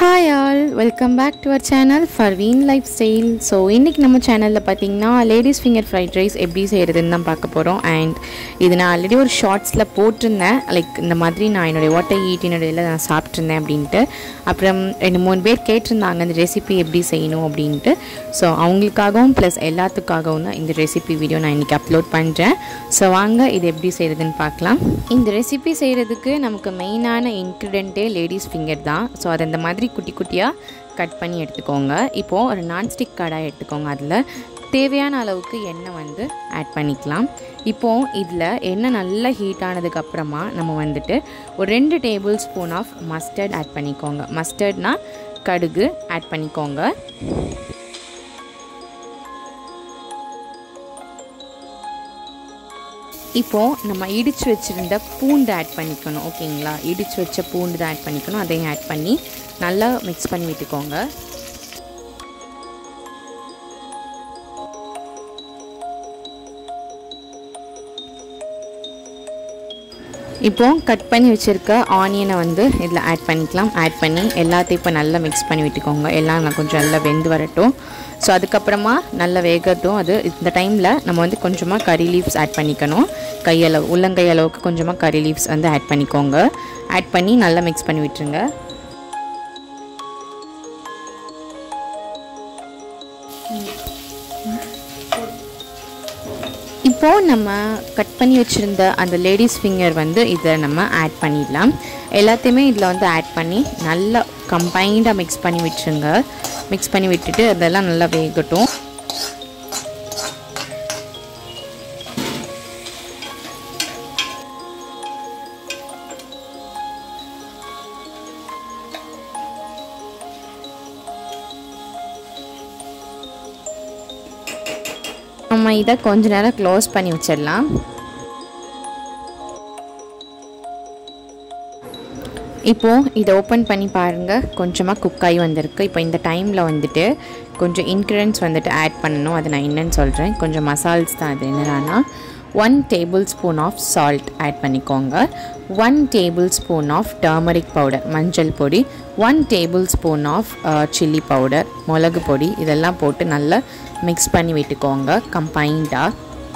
hi all welcome back to our channel Parveen lifestyle so இன்றைக்கி நம்ம சேனலில் பார்த்தீங்கன்னா லேடிஸ் ஃபிங்கர் ஃப்ரைட் ரைஸ் எப்படி செய்கிறதுன்னு தான் பார்க்க போகிறோம் அண்ட் இது நான் ஆல்ரெடி ஒரு ஷார்ட்ஸில் போட்டிருந்தேன் லைக் இந்த மாதிரி நான் என்னுடைய ஓட்டை ஈட்டினுடைய இதில் நான் சாப்பிட்ருந்தேன் அப்படின்ட்டு அப்புறம் ரெண்டு மூணு பேர் கேட்டிருந்தாங்க இந்த ரெசிபி எப்படி செய்யணும் அப்படின்ட்டு ஸோ அவங்களுக்காகவும் ப்ளஸ் எல்லாத்துக்காகவும் தான் இந்த ரெசிபி வீடியோ நான் இன்றைக்கி அப்லோட் பண்ணுறேன் ஸோ வாங்க இது எப்படி செய்கிறதுன்னு பார்க்கலாம் இந்த ரெசிபி செய்கிறதுக்கு நமக்கு மெயினான இன்க்ரீடியண்ட்டே லேடிஸ் ஃபிங்கர் தான் ஸோ அதை இந்த மாதிரி குட்டி குட்டியாக கட் பண்ணி எடுத்துக்கோங்க இப்போது ஒரு நான்ஸ்டிக் கடாய் எடுத்துக்கோங்க அதில் தேவையான அளவுக்கு எண்ணெய் வந்து ஆட் பண்ணிக்கலாம் இப்போது இதில் எண்ணெய் நல்லா ஹீட் ஆனதுக்கப்புறமா நம்ம வந்துட்டு ஒரு ரெண்டு tablespoon of mustard add பண்ணிக்கோங்க மஸ்டர்ட்னா கடுகு ஆட் பண்ணிக்கோங்க இப்போது நம்ம இடித்து வச்சுருந்த பூண்டு ஆட் பண்ணிக்கணும் ஓகேங்களா இடித்து வச்ச பூண்டு தான் ஆட் பண்ணிக்கணும் அதையும் ஆட் பண்ணி நல்லா மிக்ஸ் பண்ணி விட்டுக்கோங்க இப்போ கட் பண்ணி வச்சுருக்க ஆனியனை வந்து இதில் ஆட் பண்ணிக்கலாம் ஆட் பண்ணி எல்லாத்தையும் இப்போ நல்லா மிக்ஸ் பண்ணி விட்டுக்கோங்க எல்லாம் கொஞ்சம் நல்லா வெந்து வரட்டும் ஸோ அதுக்கப்புறமா நல்லா வேகட்டும் அது இந்த டைமில் நம்ம வந்து கொஞ்சமாக கறி லீவ்ஸ் ஆட் பண்ணிக்கணும் கையளவு உள்ளங்கை அளவுக்கு கொஞ்சமாக கறி லீவ்ஸ் வந்து ஆட் பண்ணிக்கோங்க ஆட் பண்ணி நல்லா மிக்ஸ் பண்ணி விட்டுருங்க இப்போது நம்ம கட் பண்ணி வச்சுருந்த அந்த லேடிஸ் ஃபிங்கர் வந்து இதை நம்ம ஆட் பண்ணிடலாம் எல்லாத்தையுமே இதில் வந்து ஆட் பண்ணி நல்லா கம்பைண்டாக மிக்ஸ் பண்ணி விட்டுருங்க மிக்ஸ் பண்ணி விட்டுட்டு அதெல்லாம் நல்லா வேகட்டும் நம்ம இதை கொஞ்ச நேரம் க்ளோஸ் பண்ணி வச்சிடலாம் இப்போது இதை ஓப்பன் பண்ணி பாருங்கள் கொஞ்சமாக குக் ஆகி வந்திருக்கு இப்போ இந்த டைமில் வந்துட்டு கொஞ்சம் இன்க்ரீடியன்ஸ் வந்துட்டு ஆட் பண்ணணும் அது நான் என்னன்னு சொல்கிறேன் கொஞ்சம் மசால்ஸ் தான் அது என்னன்னா one tablespoon of salt add பண்ணிக்கோங்க one tablespoon of turmeric powder மஞ்சள் பொடி one tablespoon of chilli powder மிளகு பொடி இதெல்லாம் போட்டு நல்லா மிக்ஸ் பண்ணி விட்டுக்கோங்க கம்பைண்டாக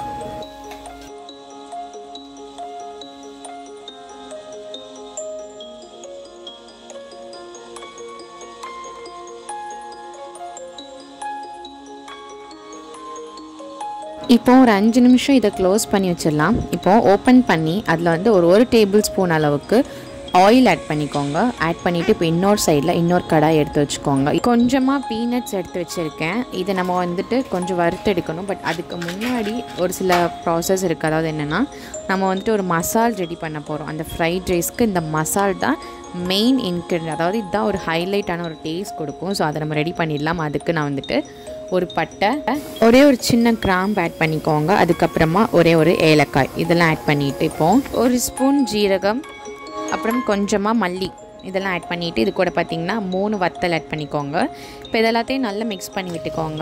இப்போது ஒரு அஞ்சு நிமிஷம் இதை க்ளோஸ் பண்ணி வச்சிடலாம் இப்போது ஓப்பன் பண்ணி அதில் வந்து ஒரு ஒரு டேபிள் ஸ்பூன் அளவுக்கு ஆயில் ஆட் பண்ணிக்கோங்க ஆட் பண்ணிவிட்டு இப்போ இன்னொரு சைடில் இன்னொரு கடாய் எடுத்து வச்சுக்கோங்க கொஞ்சமாக பீனட்ஸ் எடுத்து வச்சுருக்கேன் இதை நம்ம வந்துட்டு கொஞ்சம் வறுத்து எடுக்கணும் பட் அதுக்கு முன்னாடி ஒரு சில ப்ராசஸ் இருக்குது அதாவது என்னென்னா நம்ம வந்துட்டு ஒரு மசால் ரெடி பண்ண போகிறோம் அந்த ஃப்ரைட் ரைஸ்க்கு இந்த மசால் தான் மெயின் இன்க்ரீடியன்ட் அதாவது இதுதான் ஒரு ஹைலைட்டான ஒரு டேஸ்ட் கொடுக்கும் ஸோ அதை நம்ம ரெடி பண்ணிடலாம் அதுக்கு நான் வந்துட்டு ஒரு பட்டை ஒரே ஒரு சின்ன கிராம்பு ஆட் பண்ணிக்கோங்க அதுக்கப்புறமா ஒரே ஒரு ஏலக்காய் இதெல்லாம் ஆட் பண்ணிவிட்டு இப்போது ஒரு ஸ்பூன் ஜீரகம் அப்புறம் கொஞ்சமாக மல்லி இதெல்லாம் ஆட் பண்ணிவிட்டு இது கூட பார்த்திங்கன்னா மூணு வத்தல் ஆட் பண்ணிக்கோங்க இப்போ இதெல்லாத்தையும் நல்லா மிக்ஸ் பண்ணி விட்டுக்கோங்க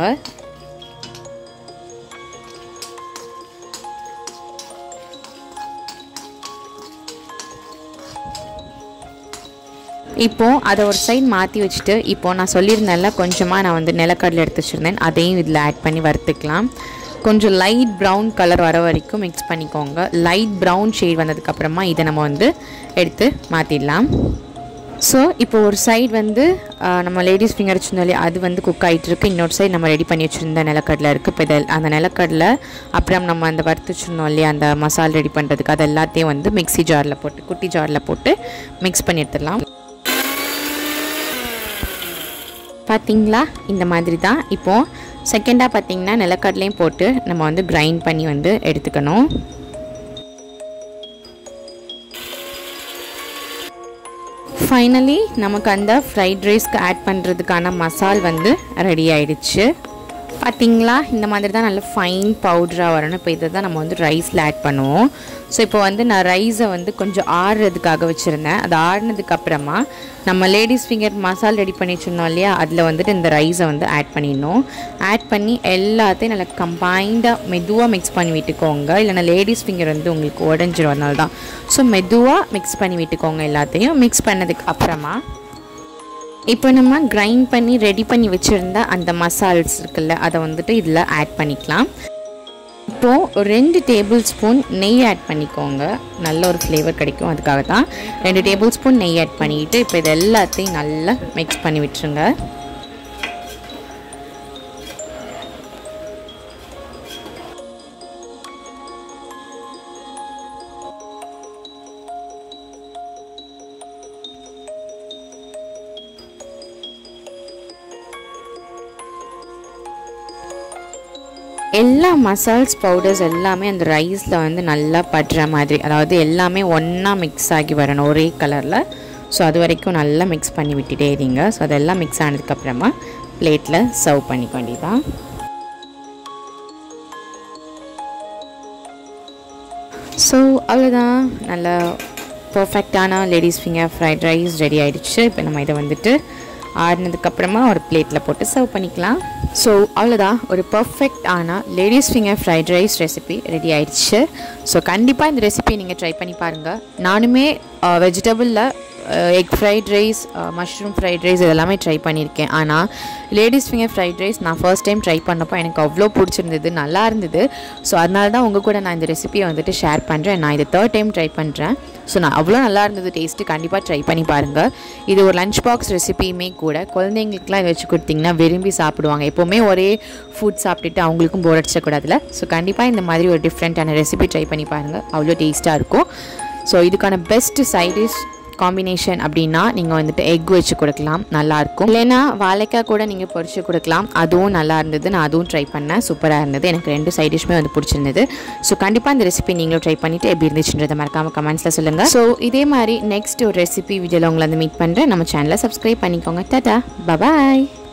இப்போது அதை ஒரு சைட் மாற்றி வச்சுட்டு இப்போது நான் சொல்லியிருந்தேன்ல கொஞ்சமாக நான் வந்து நிலக்கடலை எடுத்து வச்சுருந்தேன் அதையும் இதில் ஆட் பண்ணி வறுத்துக்கலாம் கொஞ்சம் லைட் ப்ரௌன் கலர் வர வரைக்கும் மிக்ஸ் பண்ணிக்கோங்க லைட் ப்ரௌன் ஷேட் வந்ததுக்கப்புறமா இதை நம்ம வந்து எடுத்து மாற்றிடலாம் ஸோ இப்போ ஒரு சைடு வந்து நம்ம லேடிஸ் ஃபிங்கர் வச்சுருந்தோம் இல்லையா அது வந்து குக் ஆகிட்டு இருக்கு இன்னொரு சைடு நம்ம ரெடி பண்ணி வச்சுருந்த நிலக்கடலை இருக்குது இப்போ இதில் அந்த நிலக்கடலை அப்புறம் நம்ம அந்த வறுத்து வச்சுருந்தோம் இல்லையா அந்த மசால் ரெடி பண்ணுறதுக்கு அது எல்லாத்தையும் வந்து மிக்ஸி ஜாரில் போட்டு குட்டி ஜாரில் போட்டு மிக்ஸ் பண்ணி எடுத்துடலாம் பார்த்தீங்களா இந்த மாதிரி தான் இப்போது செகண்டாக பார்த்தீங்கன்னா நிலக்கடலையும் போட்டு நம்ம வந்து கிரைண்ட் பண்ணி வந்து எடுத்துக்கணும் ஃபைனலி நமக்கு அந்த ஃப்ரைட் ரைஸ்க்கு ஆட் பண்ணுறதுக்கான மசால் வந்து ரெடி ஆயிடுச்சு பார்த்தீங்களா இந்த மாதிரி தான் நல்ல ஃபைன் பவுடராக வரணும் இப்போ இதை தான் நம்ம வந்து ரைஸில் ஆட் பண்ணுவோம் ஸோ இப்போ வந்து நான் ரைஸை வந்து கொஞ்சம் ஆறுறதுக்காக வச்சுருந்தேன் அது ஆறுனதுக்கு அப்புறமா நம்ம லேடிஸ் ஃபிங்கர் மசால் ரெடி பண்ணி வச்சுருந்தோம் இல்லையா அதில் வந்துட்டு இந்த ரைஸை வந்து ஆட் பண்ணிடணும் ஆட் பண்ணி எல்லாத்தையும் நல்லா கம்பைண்டாக மெதுவாக மிக்ஸ் பண்ணி விட்டுக்கோங்க இல்லைனா லேடிஸ் ஃபிங்கர் வந்து உங்களுக்கு உடஞ்சிரும் அதனால தான் ஸோ மெதுவாக மிக்ஸ் பண்ணி விட்டுக்கோங்க எல்லாத்தையும் மிக்ஸ் பண்ணதுக்கு அப்புறமா இப்போ நம்ம கிரைண்ட் பண்ணி ரெடி பண்ணி வச்சுருந்த அந்த மசால்ஸ் இருக்குல்ல அதை வந்துட்டு இதில் ஆட் பண்ணிக்கலாம் இப்போது ரெண்டு டேபிள் ஸ்பூன் நெய் ஆட் பண்ணிக்கோங்க நல்ல ஒரு ஃப்ளேவர் கிடைக்கும் அதுக்காக தான் ரெண்டு டேபிள் ஸ்பூன் நெய் ஆட் பண்ணிக்கிட்டு இப்போ இது எல்லாத்தையும் நல்லா மிக்ஸ் பண்ணி விட்டுருங்க எல்லா மசால்ஸ் பவுடர்ஸ் எல்லாமே அந்த ரைஸில் வந்து நல்லா படுற மாதிரி அதாவது எல்லாமே ஒன்றா மிக்ஸ் ஆகி வரணும் ஒரே கலரில் ஸோ அது வரைக்கும் நல்லா மிக்ஸ் பண்ணி விட்டுட்டே இருங்க ஸோ அதெல்லாம் மிக்ஸ் ஆனதுக்கப்புறமா பிளேட்டில் சர்வ் பண்ணிக்க வேண்டியதான் ஸோ அவ்வளோதான் நல்ல பர்ஃபெக்டான ladies finger fried rice ready ஆகிடுச்சு இப்போ நம்ம இதை வந்துட்டு ஆடினதுக்கப்புறமா ஒரு பிளேட்டில் போட்டு சர்வ் பண்ணிக்கலாம் ஸோ அவ்வளோதான் ஒரு பர்ஃபெக்டான ladies finger fried rice recipe ready ஆயிடுச்சு ஸோ கண்டிப்பாக இந்த ரெசிபி நீங்கள் ட்ரை பண்ணி பாருங்கள் நானுமே வெஜிடபிளில் egg fried rice mushroom fried rice இதெல்லாமே ட்ரை பண்ணியிருக்கேன் ஆனால் லேடிஸ் ஃபிங்கர் ஃப்ரைட் ரைஸ் நான் ஃபர்ஸ்ட் டைம் ட்ரை பண்ணப்போ எனக்கு அவ்வளோ பிடிச்சிருந்தது நல்லா இருந்தது ஸோ அதனால தான் உங்கள் கூட நான் இந்த ரெசிபியை வந்துட்டு ஷேர் பண்ணுறேன் நான் இதை தேர்ட் டைம் ட்ரை பண்ணுறேன் ஸோ நான் அவ்வளோ நல்லா இருந்தது டேஸ்ட்டு கண்டிப்பாக ட்ரை பண்ணி பாருங்கள் இது ஒரு லஞ்ச் பாக்ஸ் ரெசிபியுமே கூட குழந்தைங்களுக்குலாம் இதை வச்சு கொடுத்தீங்கன்னா விரும்பி சாப்பிடுவாங்க எப்போவுமே ஒரே ஃபுட் சாப்பிட்டுட்டு அவங்களுக்கும் போர் அடிச்சக்கூடாதுல ஸோ கண்டிப்பாக இந்த மாதிரி ஒரு டிஃப்ரெண்ட்டான ரெசிபி ட்ரை பண்ணி பாருங்கள் அவ்வளோ டேஸ்ட்டாக இருக்கும் ஸோ இதுக்கான பெஸ்ட் சைடிஷ் காம்பினேஷன் அப்படின்னா நீங்கள் வந்துட்டு எக் வச்சு கொடுக்கலாம் நல்லாயிருக்கும் இல்லைன்னா வாழைக்காய் கூட நீங்கள் பொரிச்சு கொடுக்கலாம் அதுவும் நல்லா இருந்தது நான் அதுவும் ட்ரை பண்ணேன் சூப்பராக இருந்தது எனக்கு ரெண்டு சைட் டிஷ்மே வந்து பிடிச்சிருந்தது ஸோ கண்டிப்பாக இந்த ரெசிபி நீங்களும் ட்ரை பண்ணிவிட்டு எப்படி இருந்துச்சுன்றதை மறக்காமல் கமெண்ட்ஸில் சொல்லுங்கள் ஸோ இதே மாதிரி நெக்ஸ்ட் ஒரு ரெசிபி வீடியோவில் உங்களை வந்து மீட் பண்ணுறேன் நம்ம சேனலை சப்ஸ்கிரைப் பண்ணிக்கோங்க டாட்டா பபாய்